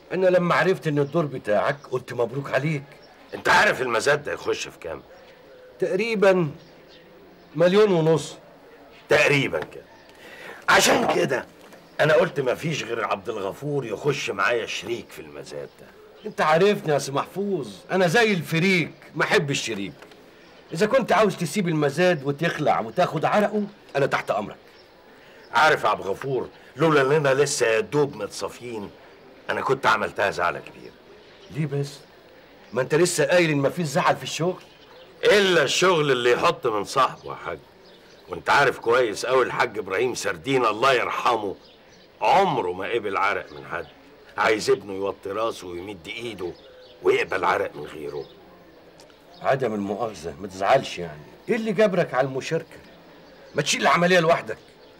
انا لما عرفت ان الدور بتاعك قلت مبروك عليك انت عارف المزاد ده يخش في كام تقريبا مليون ونص تقريبا كده عشان كده انا قلت مفيش غير عبد الغفور يخش معايا شريك في المزاد ده انت عارفني يا سي محفوظ انا زي الفريك ما احب الشريك اذا كنت عاوز تسيب المزاد وتخلع وتاخد عرقه انا تحت امرك عارف يا عبد الغفور لولا اننا لسه يا دوب متصافيين انا كنت عملتها زعلة كبيرة ليه بس ما انت لسه قايل ان مفيش زعل في الشغل الا الشغل اللي يحط من صاحبه يا حاج وانت عارف كويس قوي الحاج ابراهيم سردين الله يرحمه عمره ما قبل عرق من حد عايز ابنه يوطي راسه ويمد ايده ويقبل عرق من غيره عدم المؤاخذه ما تزعلش يعني ايه اللي جبرك على المشاركه ما تشيل العمليه لوحدك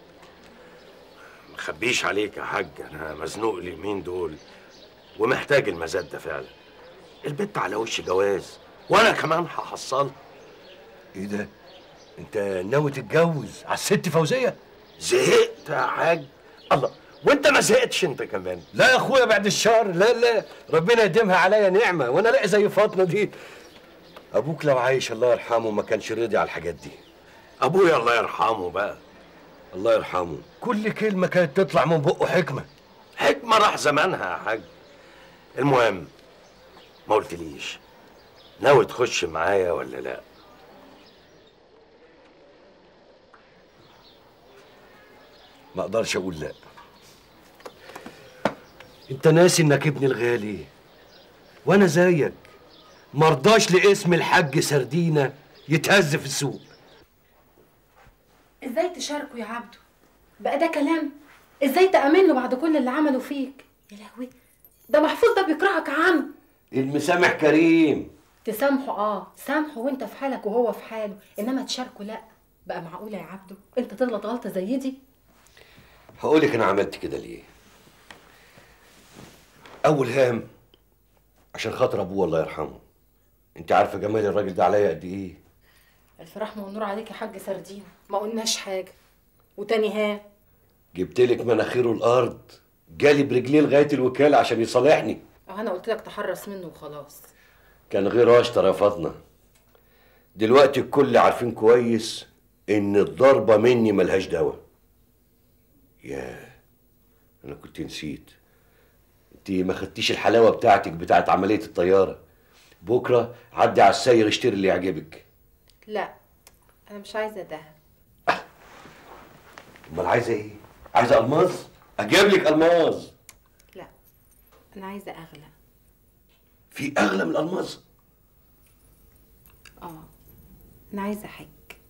مخبيش عليك يا حاج انا مزنوق اليومين دول ومحتاج المزاد ده فعلا البت على وش جواز وانا كمان هحصلها ايه ده انت ناوي تتجوز على الست فوزيه زهقت يا حاج الله وانت ما زهقتش انت كمان لا يا اخويا بعد الشهر لا لا ربنا يديمها عليا نعمه وانا الاقي زي فاطمه دي ابوك لو عايش الله يرحمه ما كانش راضي على الحاجات دي ابويا الله يرحمه بقى الله يرحمه كل كلمه كانت تطلع من بقه حكمه حكمه راح زمانها يا حاج المهم ما قلتليش ناوي تخش معايا ولا لا ما اقدرش اقول لا انت ناسي انك ابني الغالي وانا زيك مرضاش لاسم الحاج سردينه يتهز في السوق ازاي تشاركوا يا عبده بقى ده كلام ازاي تأمن له بعد كل اللي عمله فيك يا لهوي ده محفوظ ده بيكرهك يا عم المسامح كريم تسامحه اه سامحه وانت في حالك وهو في حاله انما تشاركه لا بقى معقوله يا عبده انت تغلط غلطه زي دي هقولك انا عملت كده ليه اول هام عشان خاطر ابوه الله يرحمه انت عارفه جمال الراجل ده عليا قد ايه الف رحمه والنور عليك يا حاج سردين ما قلناش حاجه وتاني ها جبتلك مناخيره الارض جالي برجليه لغايه الوكاله عشان يصالحني اه انا قلت لك تحرص منه وخلاص كان غير اشطر يا فاطمه دلوقتي الكل عارفين كويس ان الضربه مني ملهاش دواء ياه انا كنت نسيت انت ما خدتيش الحلاوه بتاعتك بتاعت عمليه الطياره بكره عدي على الساير اشتري اللي يعجبك لا انا مش عايزه دهب امال عايزه ايه عايزه الماظ اجيب لك الماظ لا انا عايزه اغلى في اغلى من الالماظ اه انا عايزه حاجه